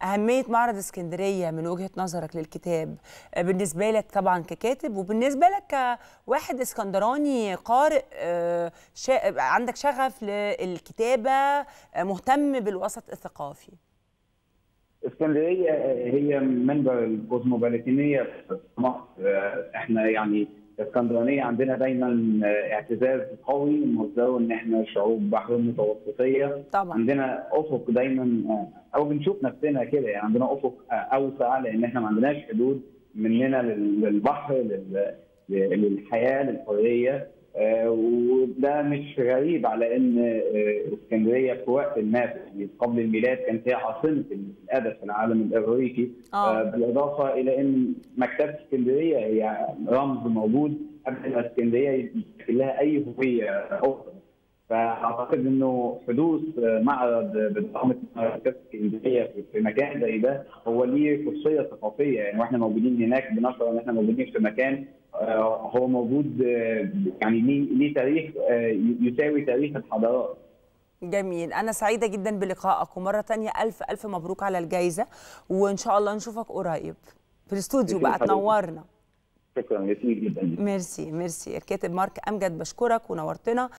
اهميه معرض اسكندريه من وجهه نظرك للكتاب آه، بالنسبه لك طبعا ككاتب وبالنسبه لك كواحد اسكندراني قارئ آه، شا... عندك شغف للكتابه آه، مهتم بالوسط الثقافي اسكندريه هي منبر الكوزموبوليتينيه في مصر احنا يعني الاسكندرانيه عندنا دايما اعتزاز قوي مصدره ان احنا شعوب بحر المتوسطيه طبعا عندنا افق دايما او بنشوف نفسنا كده يعني عندنا افق اوسع لان احنا ما عندناش حدود مننا للبحر لل- للحياه للحريه آه، وده مش غريب على ان آه، اسكندريه في وقت ما يعني قبل الميلاد كانت هي عاصمه الادب في العالم الاغريقي آه. آه، بالاضافه الى ان مكتبه اسكندريه هي رمز موجود قبل ما اسكندريه يشكل لها اي هويه اخرى فاعتقد انه حدوث معرض بضخامه مكتبه اسكندريه في- في مكان زي ده هو ليه خصوصيه ثقافيه يعني واحنا موجودين هناك بنشعر ان احنا موجودين في مكان آه، هو موجود آه، يعني ليه ليه تاريخ آه، يساوي تاريخ الحضارات جميل أنا سعيدة جدا بلقائك ومرة تانية ألف ألف مبروك على الجايزة وإن شاء الله نشوفك قريب في الاستوديو بقى حضرتك. تنورنا شكرا جزيلا جدا ميرسي ميرسي الكاتب مارك أمجد بشكرك ونورتنا